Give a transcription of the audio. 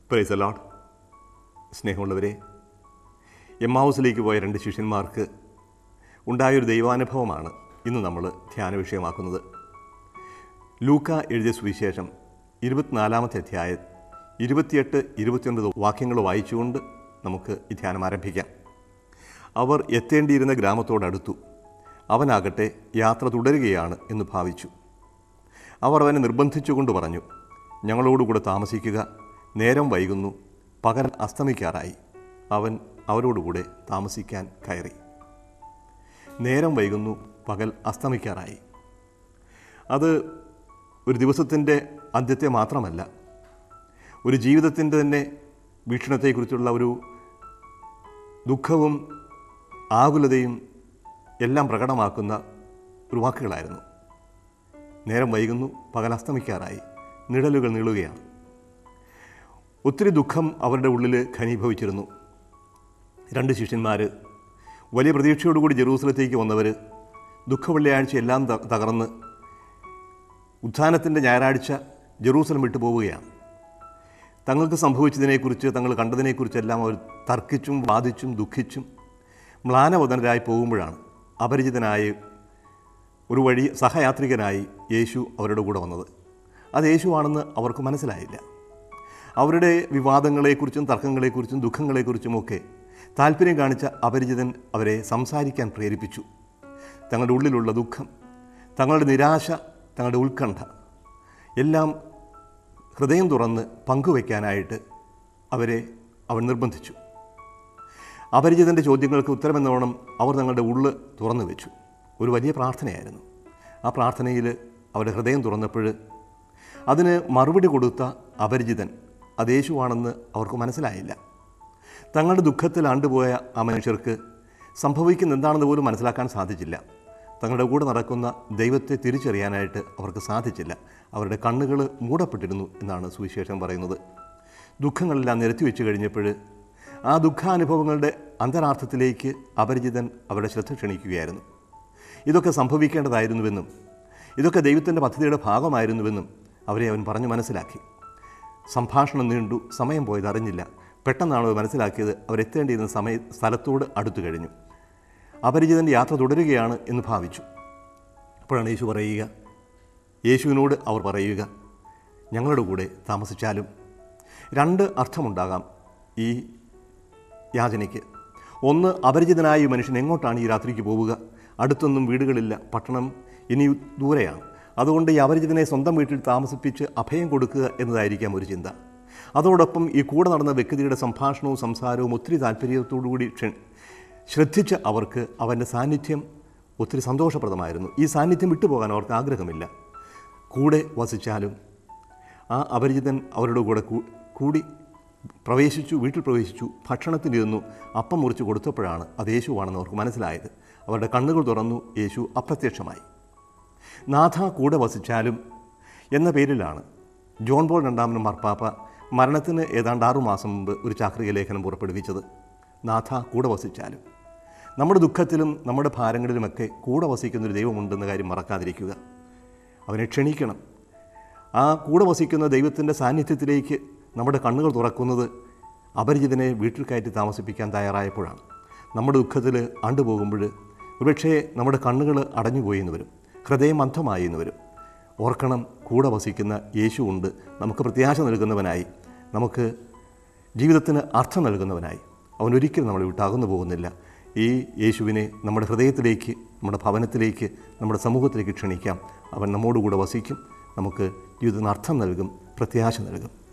price allowed സ്നേഹമുള്ളവരെ M ഹൗസിലേക്ക് പോയ രണ്ട് ശിഷ്യന്മാർക്ക് ഉണ്ടായൊരു ദൈവാനുഭവമാണ് ഇന്ന് നമ്മൾ ധ്യാന വിഷയമാക്കുന്നത് ലൂക്ക എഴുതിയ സുവിശേഷം ഇരുപത്തിനാലാമത്തെ അധ്യായം ഇരുപത്തിയെട്ട് ഇരുപത്തിയൊൻപത് വാക്യങ്ങൾ വായിച്ചുകൊണ്ട് നമുക്ക് ഈ ധ്യാനം ആരംഭിക്കാം അവർ എത്തേണ്ടിയിരുന്ന ഗ്രാമത്തോടടുത്തു അവനാകട്ടെ യാത്ര തുടരുകയാണ് എന്ന് ഭാവിച്ചു അവർ അവനെ നിർബന്ധിച്ചുകൊണ്ട് പറഞ്ഞു ഞങ്ങളോടുകൂടെ താമസിക്കുക നേരം വൈകുന്നു പകൽ അസ്തമിക്കാറായി അവൻ അവരോടുകൂടെ താമസിക്കാൻ കയറി നേരം വൈകുന്നു പകൽ അസ്തമിക്കാറായി അത് ഒരു ദിവസത്തിൻ്റെ അന്ത്യത്തെ മാത്രമല്ല ഒരു ജീവിതത്തിൻ്റെ തന്നെ വീക്ഷണത്തെക്കുറിച്ചുള്ള ഒരു ദുഃഖവും ആകുലതയും എല്ലാം പ്രകടമാക്കുന്ന ഒരു വാക്കുകളായിരുന്നു നേരം വൈകുന്നു പകൽ അസ്തമിക്കാറായി നിഴലുകൾ നീളുകയാണ് ഒത്തിരി ദുഃഖം അവരുടെ ഉള്ളിൽ ഘനീഭവിച്ചിരുന്നു രണ്ട് ശിഷ്യന്മാർ വലിയ പ്രതീക്ഷയോടുകൂടി ജെറൂസലത്തേക്ക് വന്നവർ ദുഃഖവെള്ളിയാഴ്ച എല്ലാം ത- തകർന്ന് ഉത്ഥാനത്തിൻ്റെ ഞായറാഴ്ച ജെറൂസലം വിട്ടു പോവുകയാണ് തങ്ങൾക്ക് സംഭവിച്ചതിനെക്കുറിച്ച് തങ്ങൾ കണ്ടതിനെക്കുറിച്ചെല്ലാം അവർ തർക്കിച്ചും വാദിച്ചും ദുഃഖിച്ചും മ്ലാനവദനരായി പോകുമ്പോഴാണ് അപരിചിതനായ ഒരു വഴി സഹയാത്രികനായി യേശു അവരുടെ കൂടെ വന്നത് അത് യേശുവാണെന്ന് അവർക്ക് മനസ്സിലായില്ല അവരുടെ വിവാദങ്ങളെക്കുറിച്ചും തർക്കങ്ങളെക്കുറിച്ചും ദുഃഖങ്ങളെക്കുറിച്ചുമൊക്കെ താല്പര്യം കാണിച്ച അപരിചിതൻ അവരെ സംസാരിക്കാൻ പ്രേരിപ്പിച്ചു തങ്ങളുടെ ഉള്ളിലുള്ള ദുഃഖം തങ്ങളുടെ നിരാശ തങ്ങളുടെ ഉത്കണ്ഠ എല്ലാം ഹൃദയം തുറന്ന് പങ്കുവയ്ക്കാനായിട്ട് അവരെ അവൻ നിർബന്ധിച്ചു അപരിചിതൻ്റെ ചോദ്യങ്ങൾക്ക് ഉത്തരമെന്നോണം അവർ തങ്ങളുടെ ഉള്ള് തുറന്നു വെച്ചു ഒരു വലിയ പ്രാർത്ഥനയായിരുന്നു ആ പ്രാർത്ഥനയിൽ അവരുടെ ഹൃദയം തുറന്നപ്പോൾ അതിന് മറുപടി കൊടുത്ത അപരിചിതൻ അത് യേശുവാണെന്ന് അവർക്ക് മനസ്സിലായില്ല തങ്ങളുടെ ദുഃഖത്തിൽ ആണ്ടുപോയ ആ മനുഷ്യർക്ക് സംഭവിക്കുന്ന എന്താണെന്ന് പോലും മനസ്സിലാക്കാൻ സാധിച്ചില്ല തങ്ങളുടെ കൂടെ നടക്കുന്ന ദൈവത്തെ തിരിച്ചറിയാനായിട്ട് അവർക്ക് സാധിച്ചില്ല അവരുടെ കണ്ണുകൾ മൂടപ്പെട്ടിരുന്നു എന്നാണ് സുവിശേഷം പറയുന്നത് ദുഃഖങ്ങളെല്ലാം നിരത്തി വെച്ച് കഴിഞ്ഞപ്പോൾ ആ ദുഃഖാനുഭവങ്ങളുടെ അന്തരാർത്ഥത്തിലേക്ക് അപരിചിതൻ അവരുടെ ശ്രദ്ധ ക്ഷണിക്കുകയായിരുന്നു ഇതൊക്കെ സംഭവിക്കേണ്ടതായിരുന്നുവെന്നും ഇതൊക്കെ ദൈവത്തിൻ്റെ പദ്ധതിയുടെ ഭാഗമായിരുന്നുവെന്നും അവരെ അവൻ പറഞ്ഞു മനസ്സിലാക്കി സംഭാഷണം നീണ്ടു സമയം പോയത് അറിഞ്ഞില്ല പെട്ടെന്നാണ് അവർ മനസ്സിലാക്കിയത് അവരെത്തേണ്ടിയിരുന്ന സമയ സ്ഥലത്തോട് അടുത്തു കഴിഞ്ഞു അപരിചിതൻ്റെ യാത്ര തുടരുകയാണ് എന്ന് ഭാവിച്ചു അപ്പോഴാണ് യേശു പറയുക യേശുവിനോട് അവർ പറയുക ഞങ്ങളുടെ കൂടെ താമസിച്ചാലും രണ്ട് അർത്ഥമുണ്ടാകാം ഈ യാചനയ്ക്ക് ഒന്ന് അപരിചിതനായ ഈ മനുഷ്യൻ എങ്ങോട്ടാണ് ഈ രാത്രിക്ക് പോവുക അടുത്തൊന്നും വീടുകളില്ല പട്ടണം ഇനി ദൂരെയാണ് അതുകൊണ്ട് ഈ അപരിചിതനെ സ്വന്തം വീട്ടിൽ താമസിപ്പിച്ച് അഭയം കൊടുക്കുക എന്നതായിരിക്കാം ഒരു ചിന്ത അതോടൊപ്പം ഈ കൂടെ നടന്ന വ്യക്തിയുടെ സംഭാഷണവും സംസാരവും ഒത്തിരി താല്പര്യത്തോടുകൂടി ക്ഷ- ശ്രദ്ധിച്ച അവർക്ക് അവൻ്റെ സാന്നിധ്യം ഒത്തിരി സന്തോഷപ്രദമായിരുന്നു ഈ സാന്നിധ്യം വിട്ടുപോകാൻ അവർക്ക് ആഗ്രഹമില്ല കൂടെ വസിച്ചാലും ആ അപരിചിതൻ അവരുടെ കൂടെ കൂ- കൂടി പ്രവേശിച്ചു വീട്ടിൽ പ്രവേശിച്ചു ഭക്ഷണത്തിനിരുന്നു അപ്പം മുറിച്ച് കൊടുത്തപ്പോഴാണ് അത് യേശുവാണെന്ന് അവർക്ക് മനസ്സിലായത് അവരുടെ കണ്ണുകൾ തുറന്നു യേശു അപ്രത്യക്ഷമായി നാഥ കൂടെ വസിച്ചാലും എന്ന പേരിലാണ് ജോൺ പോൾ രണ്ടാമനും മാർപ്പാപ്പ മരണത്തിന് ഏതാണ്ട് ആറുമാസം മുമ്പ് ഒരു ചാക്രിക ലേഖനം പുറപ്പെടുവിച്ചത് നാഥ കൂടെ വസിച്ചാലും നമ്മുടെ ദുഃഖത്തിലും നമ്മുടെ ഭാരങ്ങളിലുമൊക്കെ കൂടെ വസിക്കുന്നൊരു ദൈവമുണ്ടെന്ന കാര്യം മറക്കാതിരിക്കുക അവനെ ക്ഷണിക്കണം ആ കൂടെ വസിക്കുന്ന ദൈവത്തിൻ്റെ സാന്നിധ്യത്തിലേക്ക് നമ്മുടെ കണ്ണുകൾ തുറക്കുന്നത് അപരിചിതനെ വീട്ടിൽ കയറ്റി താമസിപ്പിക്കാൻ തയ്യാറായപ്പോഴാണ് നമ്മുടെ ദുഃഖത്തിൽ ആണ്ടുപോകുമ്പോൾ ഒരുപക്ഷേ നമ്മുടെ കണ്ണുകൾ അടഞ്ഞുപോയി എന്ന് വരും ഹൃദയം അന്ധമായി എന്ന് വരും ഓർക്കണം കൂടെ വസിക്കുന്ന യേശു ഉണ്ട് നമുക്ക് പ്രത്യാശ നൽകുന്നവനായി നമുക്ക് ജീവിതത്തിന് അർത്ഥം നൽകുന്നവനായി അവൻ ഒരിക്കലും നമ്മളെ വിട്ട് അകന്നു പോകുന്നില്ല ഈ യേശുവിനെ നമ്മുടെ ഹൃദയത്തിലേക്ക് നമ്മുടെ ഭവനത്തിലേക്ക് നമ്മുടെ സമൂഹത്തിലേക്ക് ക്ഷണിക്കാം അവൻ നമ്മോടുകൂടെ വസിക്കും നമുക്ക് ജീവിതത്തിന് അർത്ഥം നൽകും പ്രത്യാശ നൽകും